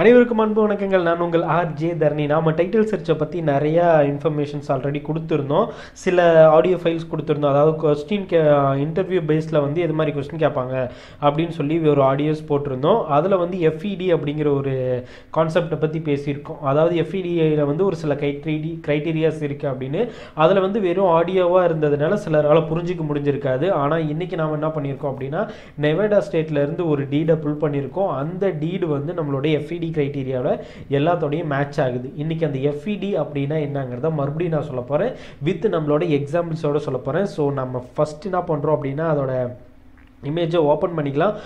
அனைவருக்கும் அன்பு வணக்கங்கள் நான் உங்கள் ஆர் ஜே தர்ணி நாம டைட்டில் சர்ச்சை பற்றி நிறையா இன்ஃபர்மேஷன்ஸ் ஆல்ரெடி கொடுத்துருந்தோம் சில ஆடியோ ஃபைல்ஸ் கொடுத்துருந்தோம் அதாவது கொஸ்டின் கே இன்டர்வியூ பேஸில் வந்து எது மாதிரி கொஸ்டின் கேட்பாங்க அப்படின்னு சொல்லி ஒரு ஆடியோஸ் போட்டிருந்தோம் அதில் வந்து எஃப்இடி அப்படிங்கிற ஒரு கான்செப்டை பற்றி பேசியிருக்கோம் அதாவது எஃப்இடியில் வந்து ஒரு சில க்ரைட்டீரி க்ரைட்டீரியாஸ் இருக்குது அப்படின்னு அதில் வந்து வெறும் ஆடியோவாக இருந்ததுனால சிலரால் புரிஞ்சிக்க முடிஞ்சிருக்காது ஆனால் இன்றைக்கி நாம் என்ன பண்ணியிருக்கோம் அப்படின்னா நெவேடா ஸ்டேட்லேருந்து ஒரு டீடை புல் பண்ணியிருக்கோம் அந்த டீடு வந்து நம்மளோட எஃப்இடி க்ரைட்டீரியாவில் எல்லாத்தோடையும் மேட்ச் ஆகுது இன்றைக்கி அந்த எஃப்இடி அப்படின்னா என்னங்கிறத மறுபடியும் நான் சொல்ல போகிறேன் வித் நம்மளோட எக்ஸாம்பிள்ஸோட சொல்ல போகிறேன் ஸோ நம்ம ஃபஸ்ட் என்ன பண்ணுறோம் அப்படின்னா அதோட இமேஜை ஓப்பன் பண்ணிக்கலாம்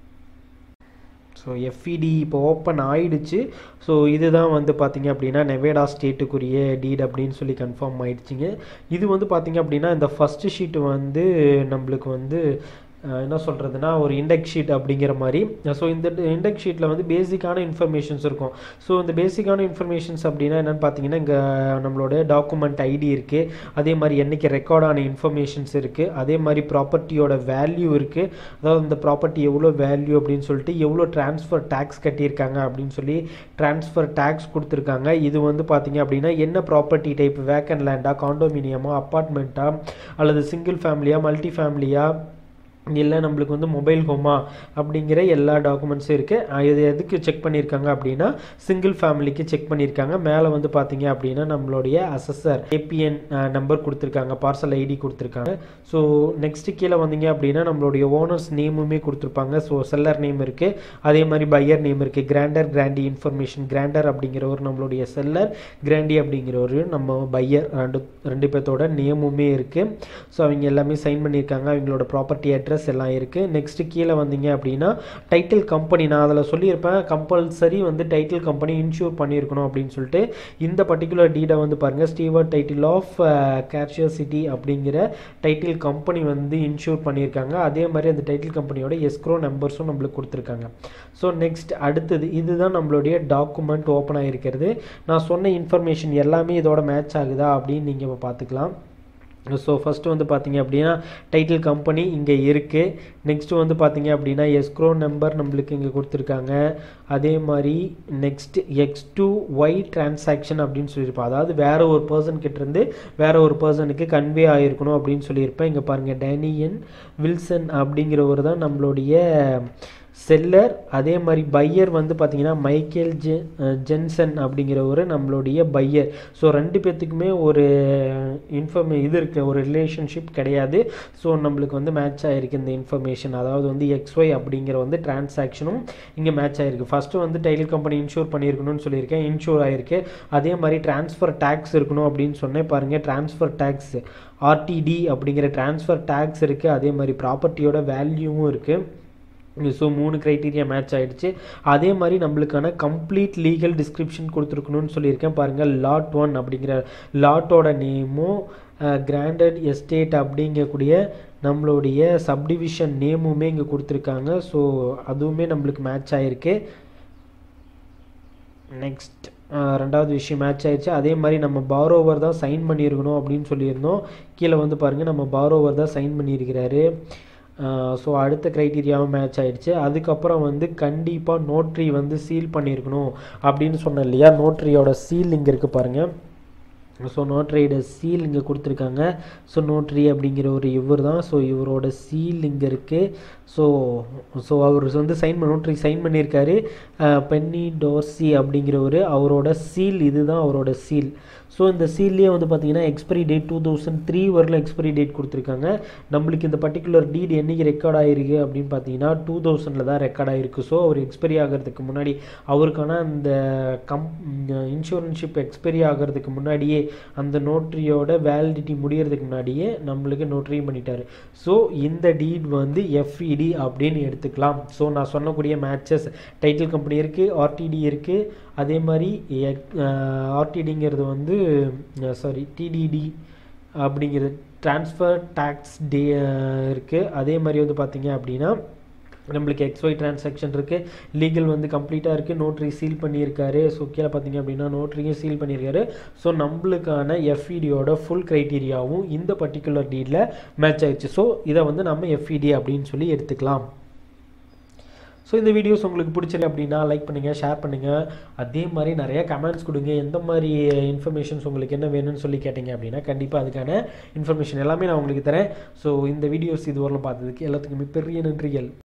ஸோ எஃப்இடி இப்போ ஓப்பன் ஆயிடுச்சு ஸோ இதுதான் வந்து பார்த்தீங்க அப்படின்னா நெவேடா ஸ்டேட்டுக்குரிய டீட் அப்படின்னு சொல்லி கன்ஃபார்ம் ஆயிடுச்சுங்க இது வந்து பார்த்தீங்க அப்படின்னா இந்த ஃபஸ்ட்டு ஷீட்டு வந்து நம்மளுக்கு வந்து அஹ், என்ன சொல்கிறதுனா ஒரு இண்டெக்ஸ் ஷீட் அப்படிங்கிற மாதிரி ஸோ இந்த இண்டெக்ஸ் ஷீட்டில் வந்து பேசிக்கான இன்ஃபர்மேஷன்ஸ் இருக்கும் ஸோ இந்த பேசிக்கான இன்ஃபர்மேஷன்ஸ் அப்படின்னா என்னென்னு பார்த்தீங்கன்னா இங்கே நம்மளோட டாக்குமெண்ட் ஐடி இருக்குது அதே மாதிரி என்றைக்கு ரெக்கார்டான இன்ஃபர்மேஷன்ஸ் இருக்குது அதே மாதிரி ப்ராப்பர்ட்டியோட வேல்யூ இருக்குது அதாவது இந்த ப்ராப்பர்ட்டி எவ்வளோ வேல்யூ அப்படின்னு சொல்லிட்டு எவ்வளோ ட்ரான்ஸ்ஃபர் டேக்ஸ் கட்டியிருக்காங்க அப்படின்னு சொல்லி ட்ரான்ஸ்ஃபர் டேக்ஸ் கொடுத்துருக்காங்க இது வந்து பார்த்தீங்க அப்படின்னா என்ன ப்ராப்பர்ட்டி டைப் வேக்கன் லேண்டா காண்டோமினியமா அப்பார்ட்மெண்ட்டா அல்லது சிங்கிள் ஃபேமிலியா மல்டி ஃபேமிலியா இல்லை நம்மளுக்கு வந்து மொபைல் ஹோமா அப்படிங்கிற எல்லா டாக்குமெண்ட்ஸும் இருக்குது இது எதுக்கு செக் பண்ணியிருக்காங்க அப்படின்னா சிங்கிள் ஃபேமிலிக்கு செக் பண்ணியிருக்காங்க மேலே வந்து பார்த்தீங்க அப்படின்னா நம்மளுடைய அசஸர் ஏபிஎன் நம்பர் கொடுத்துருக்காங்க பார்சல் ஐடி கொடுத்துருக்காங்க ஸோ நெக்ஸ்ட் கீழே வந்தீங்க அப்படின்னா நம்மளுடைய ஓனர்ஸ் நேமுமே கொடுத்துருப்பாங்க ஸோ செல்லர் நேம் இருக்குது அதே மாதிரி பையர் நேம் இருக்குது கிராண்டர் கிராண்டி இன்ஃபர்மேஷன் கிராண்டர் அப்படிங்கிறவர் நம்மளுடைய செல்லர் கிராண்டி அப்படிங்கிறவர் நம்ம பையர் ரெண்டு ரெண்டு பேர்த்தோட நேமுமே இருக்குது ஸோ அவங்க எல்லாமே சைன் பண்ணியிருக்காங்க அவங்களோட ப்ராப்பர்ட்டி அட்ரஸ் எல்லாம் இருக்குது நெக்ஸ்ட்டு கீழே வந்தீங்க அப்படின்னா டைட்டில் கம்பெனி நான் அதில் சொல்லியிருப்பேன் கம்பல்சரி வந்து டைட்டில் கம்பெனி இன்ஷூர் பண்ணியிருக்கணும் அப்படின்னு சொல்லிட்டு இந்த பர்டிகுலர் டீடை வந்து பாருங்கள் ஸ்டீவர்ட் டைட்டில் ஆஃப் கேர்ஷியர் சிட்டி அப்படிங்கிற டைட்டில் கம்பெனி வந்து இன்ஷூர் பண்ணியிருக்காங்க அதே மாதிரி அந்த டைட்டில் கம்பெனியோட எஸ்க்ரோ நம்பர்ஸும் நம்மளுக்கு கொடுத்துருக்காங்க ஸோ நெக்ஸ்ட் அடுத்தது இதுதான் நம்மளுடைய டாக்குமெண்ட் ஓப்பன் ஆகிருக்கிறது நான் சொன்ன இன்ஃபர்மேஷன் எல்லாமே இதோட மேட்ச் ஆகுதா அப்படின்னு நீங்கள் இப்போ பார்த்துக்கலாம் ஸோ ஃபஸ்ட்டு வந்து பார்த்தீங்க அப்படின்னா டைட்டில் கம்பெனி இங்கே இருக்குது நெக்ஸ்ட்டு வந்து பார்த்தீங்க அப்படின்னா எஸ்க்ரோ நம்பர் நம்மளுக்கு இங்கே கொடுத்துருக்காங்க அதே மாதிரி next X to Y transaction அப்படின்னு சொல்லியிருப்பேன் அதாவது வேறு ஒரு பர்சன் கிட்டேருந்து வேறு ஒரு பர்சனுக்கு கன்வே ஆகிருக்கணும் அப்படின்னு சொல்லியிருப்பேன் இங்கே பாருங்கள் டேனியன் வில்சன் அப்படிங்கிறவர் தான் நம்மளுடைய செல்லர் அதே மாதிரி பையர் வந்து பார்த்தீங்கன்னா மைக்கேல் ஜெ ஜென்சன் அப்படிங்கிறவர் நம்மளுடைய பையர் ஸோ ரெண்டு பேர்த்துக்குமே ஒரு இன்ஃபர்மே இது இருக்குது ஒரு ரிலேஷன்ஷிப் கிடையாது ஸோ நம்மளுக்கு வந்து மேட்ச் ஆகிருக்கு இந்த இன்ஃபர்மேஷன் அதாவது வந்து எக்ஸ்ஒய் அப்படிங்கிற வந்து டிரான்சாக்ஷனும் இங்கே மேட்ச் ஆகிருக்கு ஃபஸ்ட்டு வந்து டைட்டில் கம்பெனி இன்ஷூர் பண்ணியிருக்கணும்னு சொல்லியிருக்கேன் இன்ஷூர் ஆகிருக்கு அதே மாதிரி ட்ரான்ஸ்ஃபர் டேக்ஸ் இருக்கணும் அப்படின்னு சொன்னேன் பாருங்கள் ட்ரான்ஸ்ஃபர் டேக்ஸ் ஆர்டிடி அப்படிங்கிற ட்ரான்ஸ்ஃபர் டேக்ஸ் இருக்குது அதே மாதிரி ப்ராப்பர்ட்டியோட வேல்யூவும் இருக்குது ஸோ மூணு க்ரைட்டீரியா மேட்ச் ஆகிடுச்சு அதே மாதிரி நம்மளுக்கான கம்ப்ளீட் லீகல் டிஸ்கிரிப்ஷன் கொடுத்துருக்கணும்னு சொல்லியிருக்கேன் பாருங்கள் லாட் ஒன் அப்படிங்கிற லாட்டோட நேமும் கிராண்டட் எஸ்டேட் அப்படிங்கக்கூடிய நம்மளுடைய சப்டிவிஷன் நேமுமே இங்கே கொடுத்துருக்காங்க ஸோ அதுவுமே நம்மளுக்கு மேட்ச் ஆகிருக்கு நெக்ஸ்ட் ரெண்டாவது விஷயம் மேட்ச் ஆயிடுச்சு அதே மாதிரி நம்ம பாரோவர் தான் சைன் பண்ணியிருக்கணும் அப்படின்னு சொல்லியிருந்தோம் கீழே வந்து பாருங்கள் நம்ம பாரோவர் தான் சைன் பண்ணியிருக்கிறாரு ஸோ அடுத்த க்ரைட்டீரியாவும் மேட்ச் ஆகிடுச்சு அதுக்கப்புறம் வந்து கண்டிப்பாக நோட்ரி வந்து சீல் பண்ணியிருக்கணும் அப்படின்னு சொன்னேன் இல்லையா நோட்ரியோட சீல் இங்கே இருக்குது பாருங்கள் ஸோ நோட்ரியோட சீல் இங்கே கொடுத்துருக்காங்க ஸோ நோட்ரி அப்படிங்கிற ஒரு இவர் தான் ஸோ இவரோட சீல் இங்கே இருக்குது ஸோ ஸோ அவர் வந்து சைன் பண்ண நோட்ரி சைன் பண்ணியிருக்காரு பென்னி டோர்சி அப்படிங்கிறவர் அவரோட சீல் இதுதான் அவரோட சீல் ஸோ இந்த சீல்லேயே வந்து பார்த்தீங்கன்னா expiry date two thousand three வரலும் எக்ஸ்பைரி டேட் கொடுத்துருக்காங்க நம்மளுக்கு இந்த பர்டிகுலர் டீட் என்றைக்கு ரெக்கார்ட் ஆகிருக்கு அப்படின்னு பார்த்தீங்கன்னா டூ தௌசண்டில் தான் ரெக்கார்ட் ஆகிருக்கு ஸோ அவர் எக்ஸ்பைரி ஆகிறதுக்கு முன்னாடி அவருக்கான அந்த கம் இன்சூரன்ஷிப் எக்ஸ்பைரி ஆகிறதுக்கு முன்னாடியே அந்த நோட்ரியோட வேலிடிட்டி முடியறதுக்கு முன்னாடியே நம்மளுக்கு நோட்ரி பண்ணிட்டாரு ஸோ இந்த டீட் வந்து எஃப்இடி அப்படின்னு எடுத்துக்கலாம் ஸோ நான் சொன்னக்கூடிய மேட்சஸ் டைட்டில் கம்பெனி இருக்குது ஆர்டிடி இருக்குது அதே மாதிரி ஆர்டிடிங்கிறது வந்து சாரி டிடிடி அப்படிங்கிறது ட்ரான்ஸ்ஃபர் டேக்ஸ் டே இருக்குது அதே மாதிரி வந்து பார்த்தீங்க அப்படின்னா நம்மளுக்கு எக்ஸ்ஒய் டிரான்சாக்ஷன் இருக்குது லீகல் வந்து கம்ப்ளீட்டாக இருக்குது நோட்ரி சீல் பண்ணியிருக்காரு ஸோ கீழே பார்த்தீங்க அப்படின்னா நோட்ரியும் சீல் பண்ணியிருக்காரு ஸோ நம்மளுக்கான எஃப்இடியோட ஃபுல் க்ரைட்டீரியாவும் இந்த பர்டிகுலர் டீடில் மேட்ச் ஆயிடுச்சு ஸோ இதை வந்து நம்ம எஃப்இடி அப்படின்னு சொல்லி எடுத்துக்கலாம் ஸோ இந்த வீடியோஸ் உங்களுக்கு பிடிச்சிருக்கு அப்படின்னா லைக் பண்ணுங்கள் ஷேர் பண்ணுங்கள் அதே மாதிரி நிறைய கமெண்ட்ஸ் கொடுங்க எந்த மாதிரி இன்ஃபர்மேஷன்ஸ் உங்களுக்கு என்ன வேணும்னு சொல்லி கேட்டிங்க அப்படின்னா கண்டிப்பாக அதுக்கான இன்ஃபர்மேஷன் எல்லாமே நான் உங்களுக்கு தரேன் ஸோ இந்த வீடியோஸ் இதுவரையிலும் பார்த்ததுக்கு எல்லாத்துக்குமே பெரிய நன்றிகள்